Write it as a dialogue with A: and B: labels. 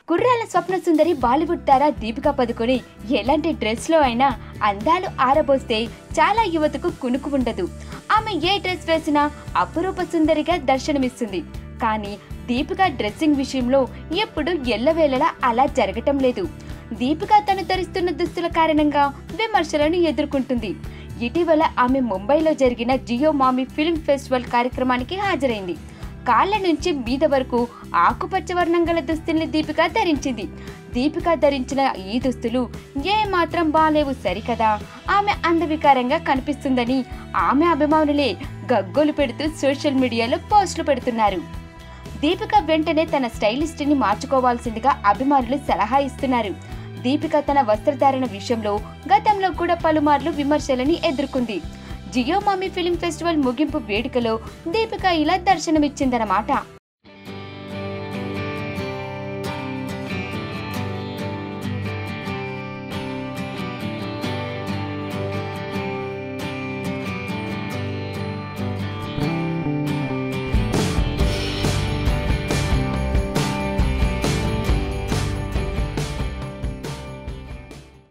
A: కుర్రాల స్వప్న సుందరి బాలీవుడ్ తార దీపికా పదుకొని ఎలాంటి డ్రెస్లో అయినా అందాలు ఆరబోస్తే చాలా యువతకు కునుకు ఉండదు ఆమె ఏ డ్రెస్ వేసినా అపురూప సుందరిగా దర్శనమిస్తుంది కానీ దీపిక డ్రెస్సింగ్ విషయంలో ఎప్పుడు ఎల్లవేళలా అలా జరగటం లేదు దీపిక తను ధరిస్తున్న దుస్తుల కారణంగా విమర్శలను ఎదుర్కొంటుంది ఇటీవల ఆమె ముంబైలో జరిగిన జియో మామీ ఫిల్మ్ ఫెస్టివల్ కార్యక్రమానికి హాజరైంది కాళ్ళ నుంచి మీద వరకు ఆకుపచ్చ వర్ణం గల దుస్తుల్ని దీపిక ధరించింది దీపిక ధరించిన ఈ దుస్తులు ఏ మాత్రం బాలేవు సరికదా ఆమె అందవికారంగా కనిపిస్తుందని ఆమె అభిమానులే గగ్గోలు పెడుతూ సోషల్ మీడియాలో పోస్టులు పెడుతున్నారు దీపిక వెంటనే తన స్టైలిస్ట్ని మార్చుకోవాల్సిందిగా అభిమానులు సలహా ఇస్తున్నారు దీపిక తన వస్త్రధారణ విషయంలో గతంలో కూడా పలుమార్లు విమర్శలని ఎదుర్కొంది జియో మామీ ఫిలిం ఫెస్టివల్ ముగింపు వేడుకలో దీపిక ఇలా దర్శనమిచ్చిందన్నమాట